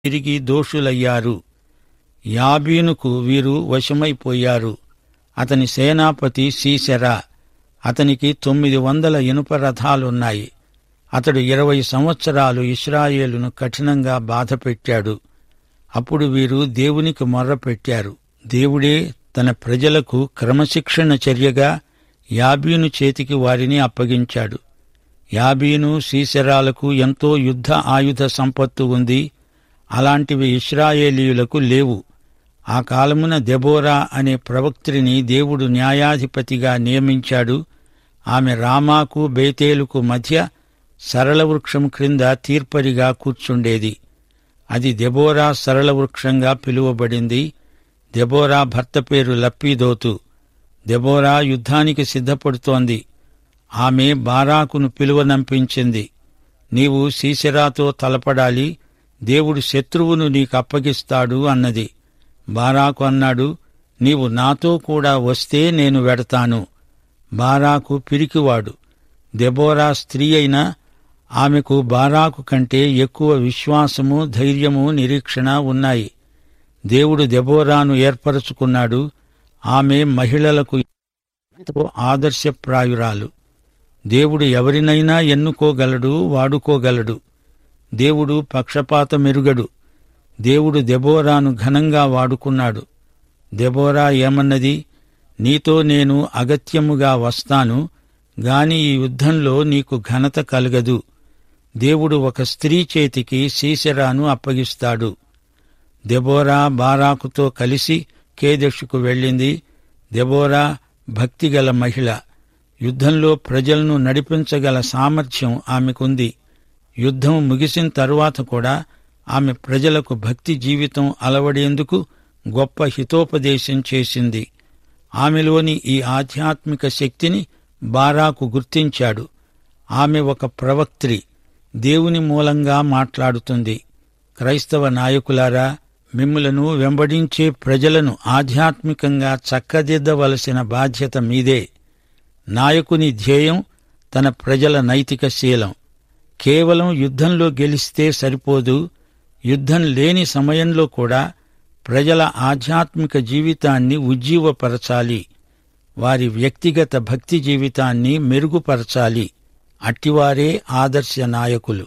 తిరిగి దోషులయ్యారు యాబీనుకు వీరు వశమైపోయారు అతని సేనాపతి సీసెరా అతనికి తొమ్మిది వందల ఇనుప రథాలున్నాయి అతడు ఇరవై సంవత్సరాలు ఇస్రాయేలును కఠినంగా బాధపెట్టాడు అప్పుడు వీరు దేవునికి మొర్రపెట్టారు దేవుడే తన ప్రజలకు క్రమశిక్షణ చర్యగా యాబీను చేతికి వారిని అప్పగించాడు యాబీను సీసెరాలకు ఎంతో యుద్ధ ఆయుధ సంపత్తు ఉంది అలాంటివి ఇస్రాయేలీయులకు లేవు ఆ కాలమున దెబోరా అనే ప్రవక్త్రిని దేవుడు న్యాయాధిపతిగా నియమించాడు ఆమె రామాకు బేతేలుకు మధ్య సరళ వృక్షం క్రింద తీర్పరిగా కూర్చుండేది అది దెబోరా సరళ వృక్షంగా పిలువబడింది దెబోరా భర్త పేరు లప్పీదోతు దెబోరా యుద్ధానికి సిద్ధపడుతోంది ఆమె బారాకును పిలువనంపించింది నీవు సీసెరాతో తలపడాలి దేవుడు శత్రువును నీకు అప్పగిస్తాడు అన్నది బారాకు అన్నాడు నీవు నాతో కూడా వస్తే నేను వెడతాను బారాకు పిరికివాడు దెబోరా స్త్రీ అయినా ఆమెకు బారాకు కంటే ఎక్కువ విశ్వాసము ధైర్యము నిరీక్షణ ఉన్నాయి దేవుడు దెబోరాను ఏర్పరచుకున్నాడు ఆమె మహిళలకు ఎంతో ఆదర్శప్రాయురాలు దేవుడు ఎవరినైనా ఎన్నుకోగలడు వాడుకోగలడు దేవుడు పక్షపాతమెరుగడు దేవుడు దెబోరాను ఘనంగా వాడుకున్నాడు దెబోరా ఏమన్నది నీతో నేను అగత్యముగా వస్తాను గాని ఈ యుద్ధంలో నీకు ఘనత కలగదు దేవుడు ఒక స్త్రీ చేతికి సీసెరాను అప్పగిస్తాడు దెబోరా బారాకుతో కలిసి కేదెషుకు వెళ్ళింది దెబోరా భక్తిగల మహిళ యుద్ధంలో ప్రజలను నడిపించగల సామర్థ్యం ఆమెకుంది యుద్ధం ముగిసిన తరువాత కూడా ఆమె ప్రజలకు భక్తి జీవితం అలవడేందుకు గొప్ప హితోపదేశం చేసింది ఆమెలోని ఈ ఆధ్యాత్మిక శక్తిని బారాకు గుర్తించాడు ఆమె ఒక ప్రవక్త్రి దేవుని మూలంగా మాట్లాడుతుంది క్రైస్తవ నాయకులారా మిమ్ములను వెంబడించే ప్రజలను ఆధ్యాత్మికంగా చక్కదిద్దవలసిన బాధ్యత మీదే నాయకుని ధ్యేయం తన ప్రజల నైతిక శీలం కేవలం యుద్ధంలో గెలిస్తే సరిపోదు యుద్ధం లేని సమయంలో కూడా ప్రజల ఆధ్యాత్మిక జీవితాన్ని ఉజ్జీవపరచాలి వారి వ్యక్తిగత భక్తి జీవితాన్ని మెరుగుపరచాలి అట్టివారే ఆదర్శ నాయకులు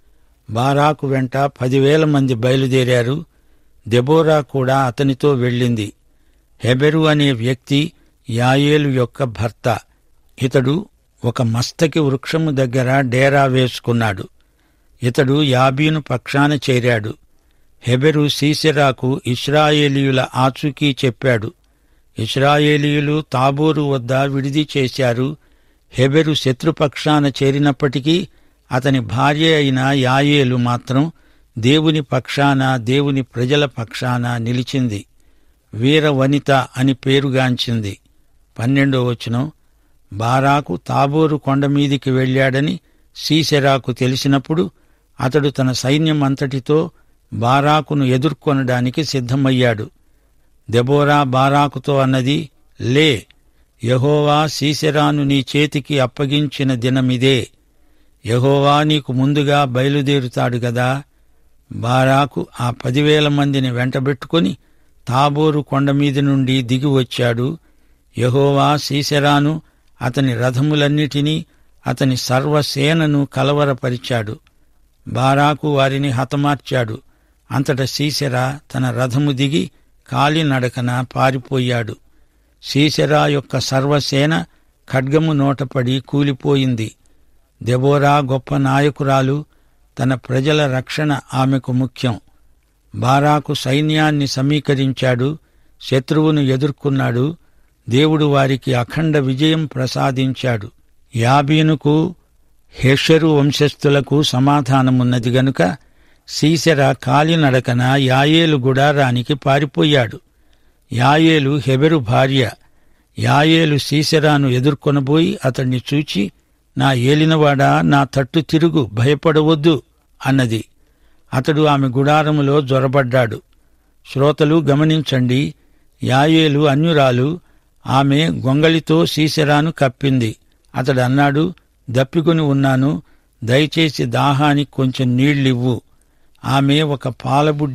బారాకు వెంట పదివేల మంది బయలుదేరారు దెబోరా కూడా అతనితో వెళ్ళింది హెబెరు అనే వ్యక్తి యాయేలు యొక్క భర్త ఇతడు ఒక మస్తకి వృక్షము దగ్గర డేరా వేసుకున్నాడు ఇతడు యాబీను పక్షాన చేరాడు హెబెరు సీసెరాకు ఇస్రాయేలీయుల ఆచూకీ చెప్పాడు ఇస్రాయేలీయులు తాబోరు వద్ద విడిది చేశారు హెబెరు శత్రుపక్షాన చేరినప్పటికీ అతని భార్య అయిన యాయేలు మాత్రం దేవుని పక్షాన దేవుని ప్రజల పక్షాన నిలిచింది వీర వనిత అని పేరుగాంచింది పన్నెండో వచనం బారాకు తాబోరు కొండ మీదికి వెళ్ళాడని సీసెరాకు తెలిసినప్పుడు అతడు తన సైన్యం అంతటితో బారాకును ఎదుర్కొనడానికి సిద్ధమయ్యాడు దెబోరా బారాకుతో అన్నది లే యహోవా సీసెరాను నీ చేతికి అప్పగించిన దినమిదే యహోవా నీకు ముందుగా బయలుదేరుతాడు గదా బారాకు ఆ పదివేల మందిని వెంటబెట్టుకుని తాబోరు కొండ మీద నుండి దిగి వచ్చాడు యహోవా సీసెరాను అతని రథములన్నిటినీ అతని సర్వసేనను కలవరపరిచాడు బారాకు వారిని హతమార్చాడు అంతట సీసెరా తన రథము దిగి కాలినడకన పారిపోయాడు సీసెరా యొక్క సర్వసేన ఖడ్గము నోటపడి కూలిపోయింది దెబోరా గొప్ప నాయకురాలు తన ప్రజల రక్షణ ఆమెకు ముఖ్యం బారాకు సైన్యాన్ని సమీకరించాడు శత్రువును ఎదుర్కొన్నాడు దేవుడు వారికి అఖండ విజయం ప్రసాదించాడు యాబీనుకు హెషరు వంశస్థులకు సమాధానమున్నది గనుక సీసెర కాలినడకన యాయేలు గుడారానికి పారిపోయాడు యాయేలు హెబెరు భార్య యాయేలు సీసెరాను ఎదుర్కొనబోయి అతణ్ణి చూచి నా ఏలినవాడా నా తట్టు తిరుగు భయపడవద్దు అన్నది అతడు ఆమె గుడారములో జొరబడ్డాడు శ్రోతలు గమనించండి యాయేలు అన్యురాలు ఆమె గొంగళితో సీసెరాను కప్పింది అతడు అన్నాడు దప్పికొని ఉన్నాను దయచేసి దాహానికి కొంచెం నీళ్ళివ్వు ఆమె ఒక పాలబుడ్డి